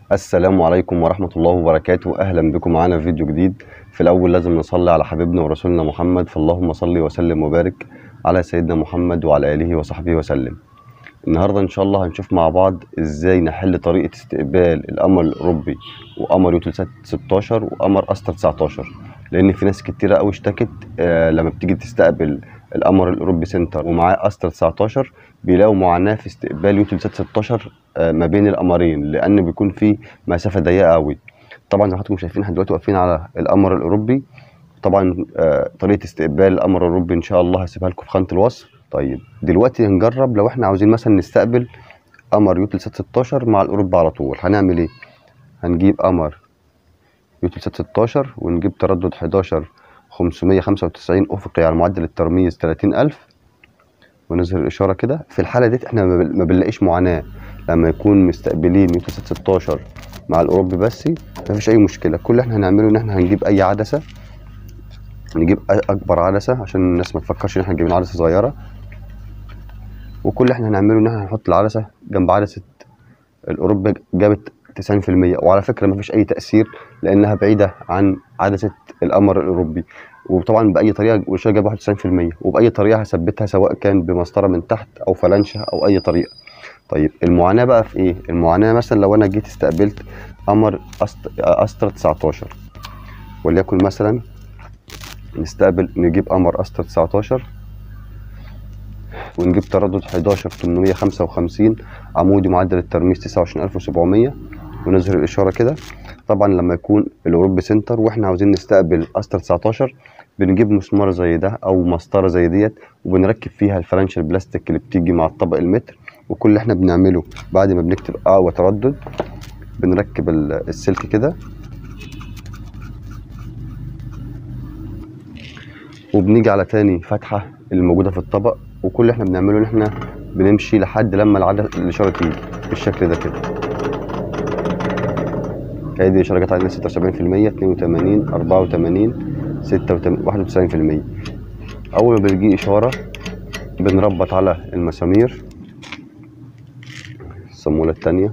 السلام عليكم ورحمة الله وبركاته أهلا بكم معانا في فيديو جديد في الأول لازم نصلي على حبيبنا ورسولنا محمد فاللهم صل وسلم وبارك على سيدنا محمد وعلى آله وصحبه وسلم النهاردة إن شاء الله هنشوف مع بعض إزاي نحل طريقة استقبال القمر الأوروبي وقمر يوتلسات 16 وقمر أستر 19 لأن في ناس كتيرة أوي اشتكت آه لما بتيجي تستقبل القمر الأوروبي سنتر ومعاه أستر 19 بيلاقوا معاناة في استقبال يوتلسات 16 آه ما بين القمرين لأن بيكون في مسافة ضيقة أوي طبعا زي ما حضراتكم شايفين احنا دلوقتي واقفين على القمر الأوروبي طبعا آه طريقة استقبال القمر الأوروبي إن شاء الله هسيبها لكم في خانة الوصف طيب دلوقتي هنجرب لو احنا عاوزين مثلا نستقبل قمر يوتلسات 16 مع الأوروبي على طول هنعمل ايه؟ هنجيب قمر يوتلسات 16 ونجيب تردد 11 595 أفقي على معدل الترميز 30000 ونظهر الإشارة كده في الحالة ديت احنا ما بن- ما بنلاقيش معاناة لما يكون مستقبلين يوتلسات 16 مع الأوروبي بس مفيش أي مشكلة كل اللي احنا هنعمله إن احنا هنجيب أي عدسة نجيب أ- أكبر عدسة عشان الناس ما تفكرش إن احنا جايبين عدسة صغيرة وكل اللي احنا هنعمله إن احنا هنحط العدسة جنب عدسة الأوروبي جابت 90% وعلى فكرة مفيش أي تأثير لأنها بعيدة عن عدسة القمر الأوروبي وطبعا بأي طريقة والشاشة جاب 91% وبأي طريقة هثبتها سواء كان بمسطرة من تحت أو فلانشة أو أي طريقة طيب المعاناة بقى في إيه؟ المعاناة مثلا لو أنا جيت استقبلت قمر أست- أسترا 19 وليكن مثلا نستقبل نجيب قمر أسترا 19 ونجيب تردد 11 855 عمودي معدل الترميز 29700 ونظهر الإشارة كده طبعا لما يكون الأوروبي سنتر واحنا عاوزين نستقبل أستر 19 بنجيب مسمار زي ده أو مسطرة زي ديت وبنركب فيها الفرنش البلاستيك اللي بتيجي مع الطبق المتر وكل اللي احنا بنعمله بعد ما بنكتب اه وتردد بنركب ال- السلك كده وبنيجي على تاني فتحة اللي موجودة في الطبق وكل اللي احنا بنعمله ان احنا بنمشي لحد لما العدد الإشارة تيجي بالشكل ده كده ادي الإشارة جت عندنا 76% 82 84 86 91% أول ما بتجي إشارة بنربط على المسامير الصامولة التانية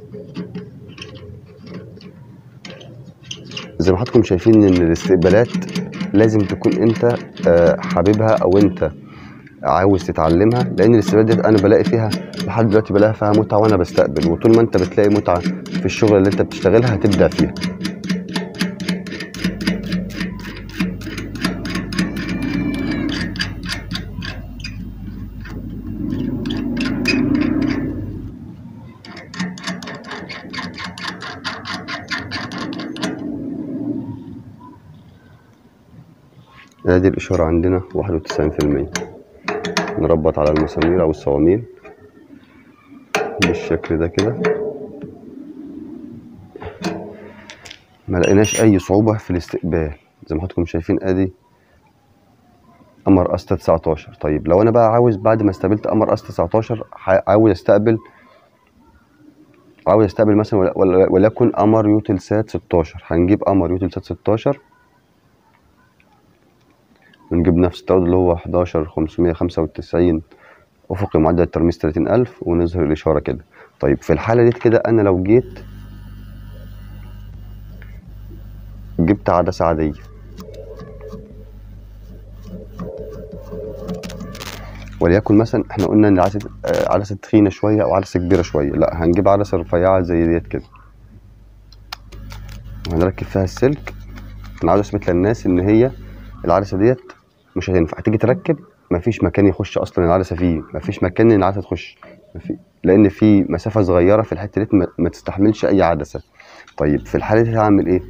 زي ما حضراتكم شايفين ان الاستقبالات لازم تكون انت آه، حاببها او انت عاوز تتعلمها لان الاستقبالات ديت انا بلاقي فيها لحد دلوقتي بلاقي فيها متعه وانا بستقبل وطول ما انت بتلاقي متعه في الشغل اللي انت بتشتغلها هتبدع فيها ادي الاشاره عندنا 91% نربط على المسامير او الصواميل بالشكل ده كده ما لقيناش اي صعوبة في الاستقبال زي ما حضراتكم شايفين ادي قمر استا 19 طيب لو انا بقى عاوز بعد ما استقبلت قمر استا 19 ح- عاوز استقبل عاوز استقبل مثلا ول- ول- وليكن قمر يوتلسات 16 هنجيب قمر يوتلسات 16 ونجيب نفس التردد اللي هو 11 595 افقي معدل الترميز 30000 ونظهر الاشاره كده طيب في الحاله دي كده انا لو جيت جبت عدسه عاديه وليكن مثلا احنا قلنا ان العدسه آه، عدسه تخينه شويه او عدسه كبيره شويه لا هنجيب عدسه رفيعه زي ديت كده وهنركب فيها السلك انا عاوز اثبت للناس ان هي العدسه ديت مش هتنفع تيجي تركب مفيش مكان يخش اصلا العدسه فيه مفيش مكان ان العدسه تخش مفي... لان في مسافه صغيره في الحته ديت ما... ما تستحملش اي عدسه طيب في الحاله دي هعمل ايه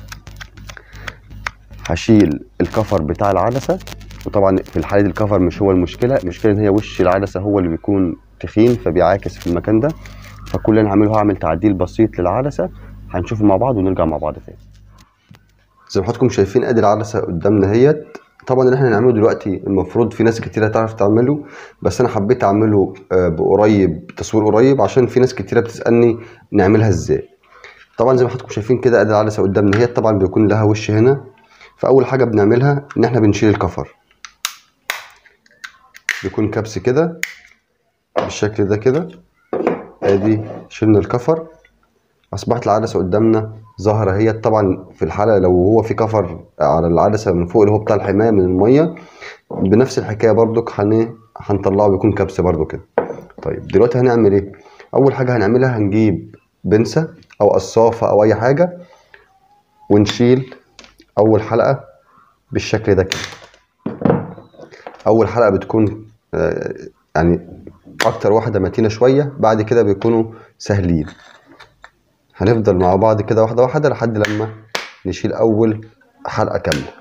هشيل الكفر بتاع العدسه وطبعا في الحاله دي الكفر مش هو المشكله المشكله ان هي وش العدسه هو اللي بيكون تخين فبيعاكس في المكان ده فكل اللي انا هعمله هعمل تعديل بسيط للعدسه هنشوفه مع بعض ونرجع مع بعض تاني زي ما حضراتكم شايفين ادي العدسه قدامنا اهيت طبعا اللي احنا هنعمله دلوقتي المفروض في ناس كتير هتعرف تعمله بس انا حبيت اعمله آه، بقريب تصوير قريب عشان في ناس كتيره بتسالني نعملها ازاي طبعا زي ما حضراتكم شايفين كده ادي العدسه قدامنا هي طبعا بيكون لها وش هنا فاول حاجه بنعملها ان احنا بنشيل الكفر بيكون كبس كده بالشكل ده كده ادي شلنا الكفر اصبحت العدسه قدامنا ظاهره هي طبعا في الحاله لو هو في كفر على العدسه من فوق اللي هو بتاع الحمايه من الميه بنفس الحكايه برضك هن هنطلعه بيكون كبس برضو كده طيب دلوقتي هنعمل ايه اول حاجه هنعملها هنجيب بنسه او قصافه او اي حاجه ونشيل اول حلقه بالشكل ده كده اول حلقه بتكون آه، يعني اكتر واحده متينه شويه بعد كده بيكونوا سهلين هنفضل مع بعض كده واحده واحده لحد لما نشيل اول حلقه كامله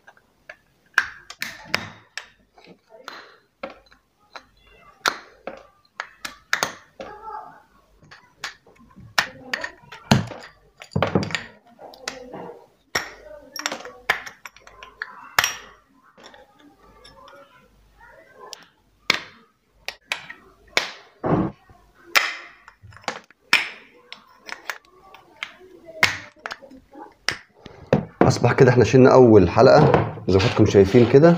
اصبح كده احنا شلنا اول حلقه زي ما حضراتكم شايفين كده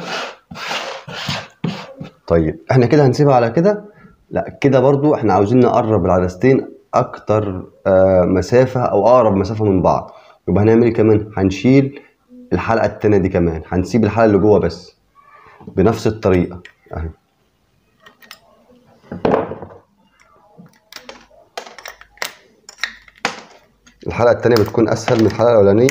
طيب احنا كده هنسيبها على كده لا كده برضو احنا عاوزين نقرب العدستين اكتر آه مسافه او اقرب مسافه من بعض يبقى هنعمل ايه كمان هنشيل الحلقه التانية دي كمان هنسيب الحلقه اللي جوه بس بنفس الطريقه اهي الحلقه التانية بتكون اسهل من الحلقه الاولانيه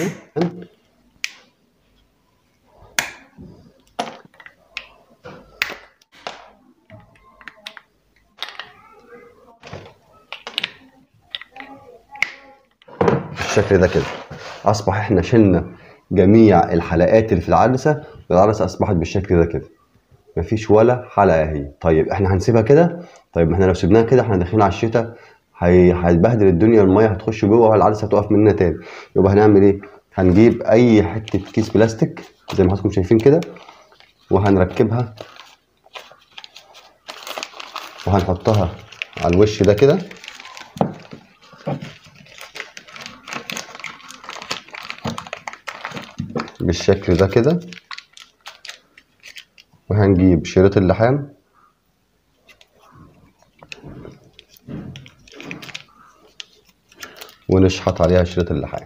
بالشكل ده كده اصبح احنا شلنا جميع الحلقات اللي في العدسه والعدسه اصبحت بالشكل ده كده مفيش ولا حلقه اهي طيب احنا هنسيبها كده طيب ما احنا لو سيبناها كده احنا داخلين على الشتاء هي... هيتبهدل الدنيا الميه هتخش جوه والعدسه هتقف مننا تاني يبقى هنعمل ايه هنجيب اي حته كيس بلاستيك زي ما حضراتكم شايفين كده وهنركبها وهنحطها على الوش ده كده بالشكل ده كده وهنجيب شريط اللحام ونشحط عليها شريط اللحام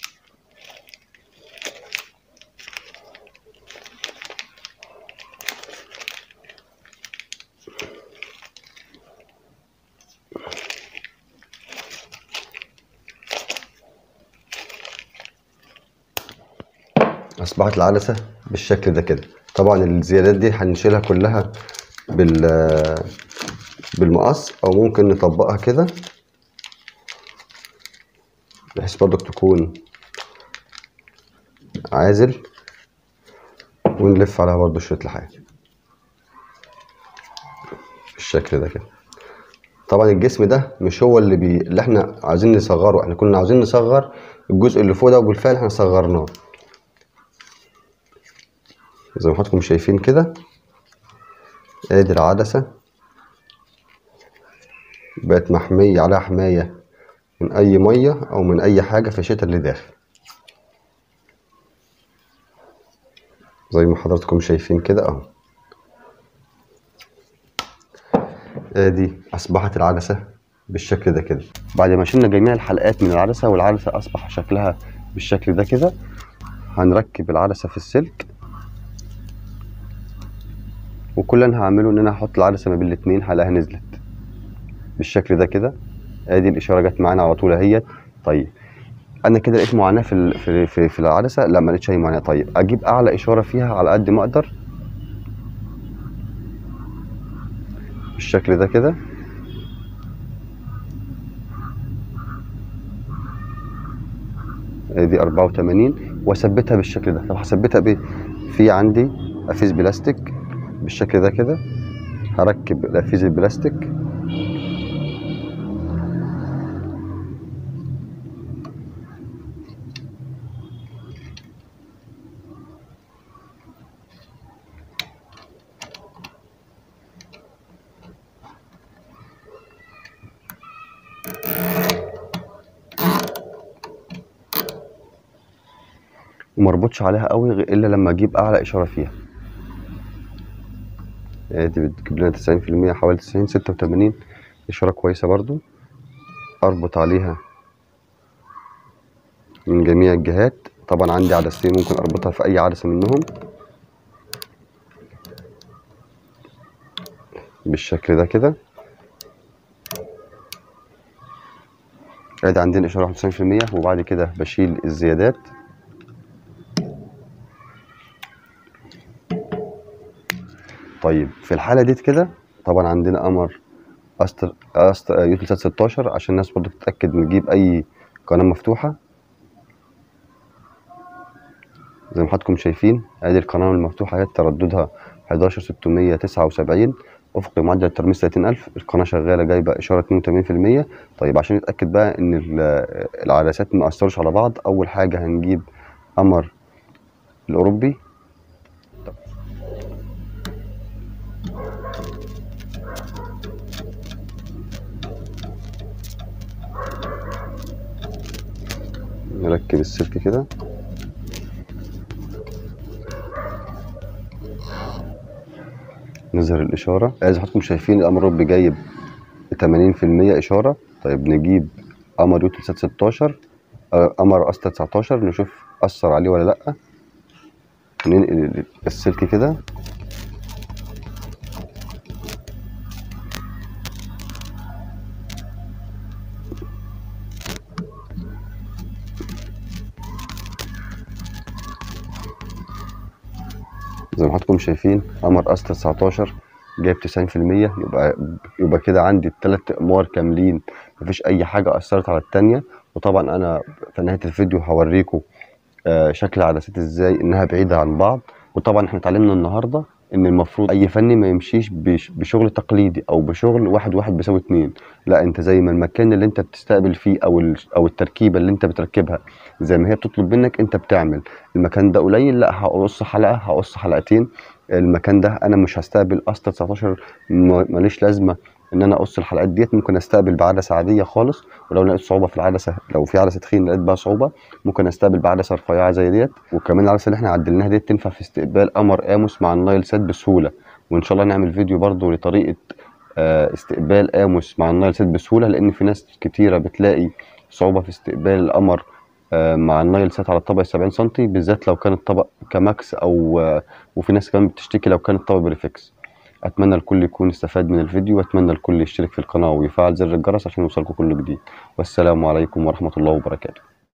اصبحت العدسه بالشكل ده كده طبعا الزيادات دي هنشيلها كلها بال بالمقص او ممكن نطبقها كده بحيث برضك تكون عازل ونلف عليها برضو شريط لحام بالشكل ده كده طبعا الجسم ده مش هو اللي بي... اللي احنا عايزين نصغره احنا كنا عاوزين نصغر الجزء اللي فوق ده وبالفعل احنا صغرناه زي ما حضراتكم شايفين كده ادي العدسة بقت محمية عليها حماية من أي مية أو من أي حاجة في الشتا اللي داخل زي ما حضراتكم شايفين كده أهو ادي أصبحت العدسة بالشكل ده كده بعد ما شلنا جميع الحلقات من العدسة والعدسة أصبح شكلها بالشكل ده كده هنركب العدسة في السلك وكل اللي انا هعمله ان انا هحط العدسه ما بين الاتنين هلاقيها نزلت بالشكل ده كده ادي الاشاره جت معانا على طول اهيت طيب انا كده لقيت معاناه في ال- في في, في العدسه لا ما لقيتش اي معاناه طيب اجيب اعلى اشاره فيها على قد ما اقدر بالشكل ده كده ادي 84 واثبتها بالشكل ده طب هثبتها بايه في عندي افيز بلاستيك بالشكل ده كده هركب الافيز البلاستيك ومربوطش عليها قوي غير الا لما اجيب اعلى اشاره فيها يعني دي بتجيب لنا تسعين في المية حوالي تسعين ستة وتمانين إشارة كويسة برضو أربط عليها من جميع الجهات طبعا عندي عدستين ممكن اربطها في اي عدسة منهم بالشكل ده كده ادي عندنا اشاره 91% وبعد كده بشيل الزيادات طيب في الحاله ديت كده طبعا عندنا قمر استر استر يوتيوب 16 عشان الناس برضو تتاكد نجيب اي قناه مفتوحه زي ما حضراتكم شايفين ادي القناه المفتوحه اهي ترددها 11679 افقي معدل الترميز 30000 القناه شغاله جايبه اشاره 82% طيب عشان نتاكد بقى ان ال- العدسات ما اثرش على بعض اول حاجه هنجيب قمر الاوروبي نركب السلك كده نظهر الإشارة زي ما حضراتكم شايفين القمر الأوروبي جايب 80% إشارة طيب نجيب قمر يوتيوب سات 16 آه، قمر أستا 19 نشوف أثر عليه ولا لأ ننقل السلك كده زي ما حضراتكم شايفين قمر استا 19 جايب 90% يبقى يبقى كده عندي التلات اقمار كاملين مفيش اي حاجه اثرت على التانية وطبعا انا في نهايه الفيديو هوريكم آه، شكل العدسات ازاي انها بعيده عن بعض وطبعا احنا اتعلمنا النهارده ان المفروض اي فني ما يمشيش بش- بشغل تقليدي او بشغل واحد واحد بيساوي اتنين لا انت زي ما المكان اللي انت بتستقبل فيه او ال- او التركيبه اللي انت بتركبها زي ما هي بتطلب منك انت بتعمل المكان ده قليل لا هقص حلقه هقص حلقتين المكان ده انا مش هستقبل استا 19 ما- ماليش لازمه ان انا اقص الحلقات ديت ممكن استقبل بعدسه عاديه خالص ولو لقيت صعوبه في العدسه لو في عدسه تخين لقيت بقى صعوبه ممكن استقبل بعدسه رفيعه زي ديت وكمان العدسه اللي احنا عدلناها ديت تنفع في استقبال قمر اموس مع النايل سات بسهوله وان شاء الله نعمل فيديو برضو لطريقه آه، استقبال اموس مع النايل سات بسهوله لان في ناس كتيره بتلاقي صعوبه في استقبال القمر آه، مع النايل سات على الطبق 70 سم بالذات لو كان الطبق كماكس او آه، وفي ناس كمان بتشتكي لو كان الطبق بريفكس اتمنى الكل يكون استفاد من الفيديو واتمنى الكل يشترك في القناه ويفعل زر الجرس عشان يوصلكم كل جديد والسلام عليكم ورحمه الله وبركاته